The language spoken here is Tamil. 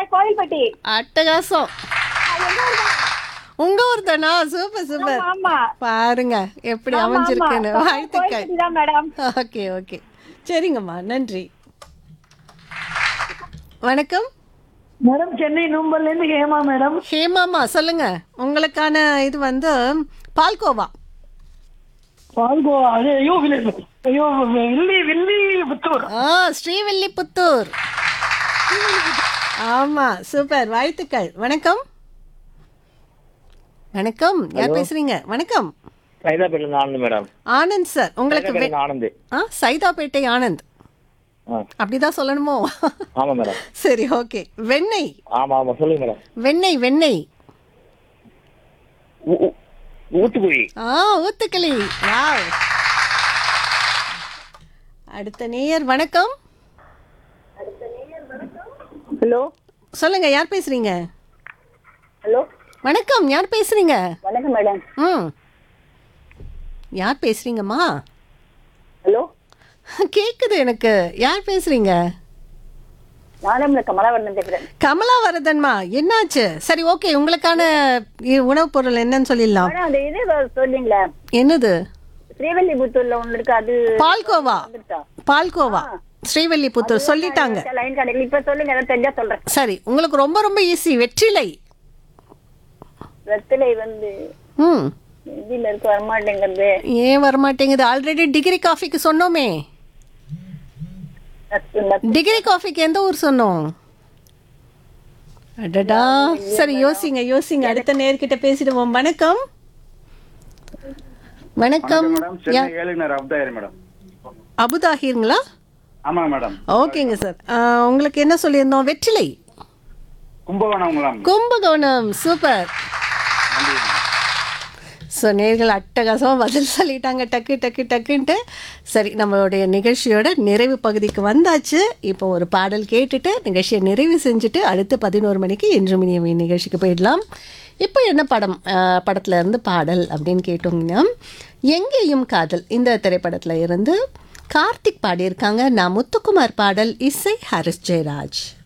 கோவில்பட்டி அட்டகாசம் எங்க ஊர் தான்? உங்க ஊர் தானா சூப்பர் சூப்பர் ஆமா பாருங்க எப்படி ஆமா, அமைஞ்சிருக்குன்னு ஆமா. வாழ்த்துக்கள் கோவில்பட்டி தான் மேடம் ஓகே ஓகே சரிங்கம்மா நன்றி வணக்கம் மேடம் சென்னை நூம்பல்ல இருந்து ஹேமா மேடம் ஹேமாமா சொல்லுங்க உங்களுக்கான இது வந்து பால்கோவா பால்கோவா அது ஐயோ வில்லி ஐயோ வில்லி வில்லி புத்தூர் ஆ ஸ்ரீவில்லிபுத்தூர் ஆமா சூப்பர் வாழ்த்துக்கள் வணக்கம் வணக்கம் யார் பேசுறீங்க வணக்கம் சைதாப்பேட்டில ஆனந்த் மேடம் ஆனந்த் சார் உங்களுக்கு வெ- சைதாப்பேட்டில ஆனந்த் ஆ சைதாப்பேட்டை ஆனந்த் ஆ, அப்படிதான் சொல்லணுமோ ஆமா மேடம் சரி ஓகே வெண்ணெய் ஆமா ஆமா சொல்லுங்க மேடம் வெண்ணெய் வெண்ணெய் ஊ- ஊ- ஊத்துக்குழி ஆ ஊத்துக்களி வாவ் அடுத்த நேயர் வணக்கம் ஹலோ சொல்லுங்க யார் பேசுறீங்க ஹலோ வணக்கம் யார் பேசுறீங்க வணக்கம் மேடம் ம் யார் பேசுறீங்கம்மா ஹலோ கேக்குது எனக்கு யார் பேசுறீங்க நானும் கமலாவரணன் பேசுறேன் கமலா வரதன்மா என்னாச்சு சரி ஓகே உங்களுக்கான இ- உணவுப் பொருள் என்னன்னு சொல்லிடலாம் மேடம் அந்த இது சொன்னீங்களே என்னது ஸ்ரீவல்லிபுத்தூர்ல ஒண்ணு இருக்கு அது பால்கோவா வந்துருச்சா? பால்கோவா ஸ்ரீவல்லிபுத்தூர் சொல்லிட்டாங்க லைன் கடையில் இப்ப சொல்லுங்க ஏதாவது தெரிஞ்சா சொல்றேன் சரி உங்களுக்கு ரொம்ப ரொம்ப ஈஸி வெற்றிலை வெத்திலை வந்து ம் இதுல இருக்கு வரமாட்டேங்கிறது ஏன் வரமாட்டேங்குது ஆல்ரெடி டிகிரி காஃபிக்கு சொன்னோமே நத்து- நத்து- டிகிரி காஃபிக்கு எந்த ஊர் சொன்னோம் அடடா சரி யோசிங்க யோசிங்க அடுத்த நேர்கிட்ட பேசிடுவோம் வணக்கம் வணக்கம் மேடம் சென்னை ஏழுநர் அப்தாயிரம் மேடம் அபுதாகிருங்களா ஆமா மேடம் ஓகேங்க சார் உங்களுக்கு என்ன சொல்லியிருந்தோம் வெற்றிலை கும்பகோணம் கும்பகோணம் சூப்பர் ஸோ நேர்கள் அட்டகாசமாக பதில் சொல்லிட்டாங்க டக்கு டக்கு டக்குன்ட்டு சரி நம்மளுடைய நிகழ்ச்சியோட நிறைவு பகுதிக்கு வந்தாச்சு இப்போ ஒரு பாடல் கேட்டுட்டு நிகழ்ச்சியை நிறைவு செஞ்சுட்டு அடுத்து பதினோரு மணிக்கு என்று மினியமை நிகழ்ச்சிக்கு போயிடலாம் இப்போ என்ன படம் அஹ், படத்துல இருந்து பாடல் அப்படின்னு கேட்டோங்கன்னா எங்கேயும் காதல் இந்த திரைப்படத்தில் இருந்து கார்த்திக் பாடியிருக்காங்க நான் முத்துக்குமார் பாடல் இசை ஹரிஸ் ஜெயராஜ்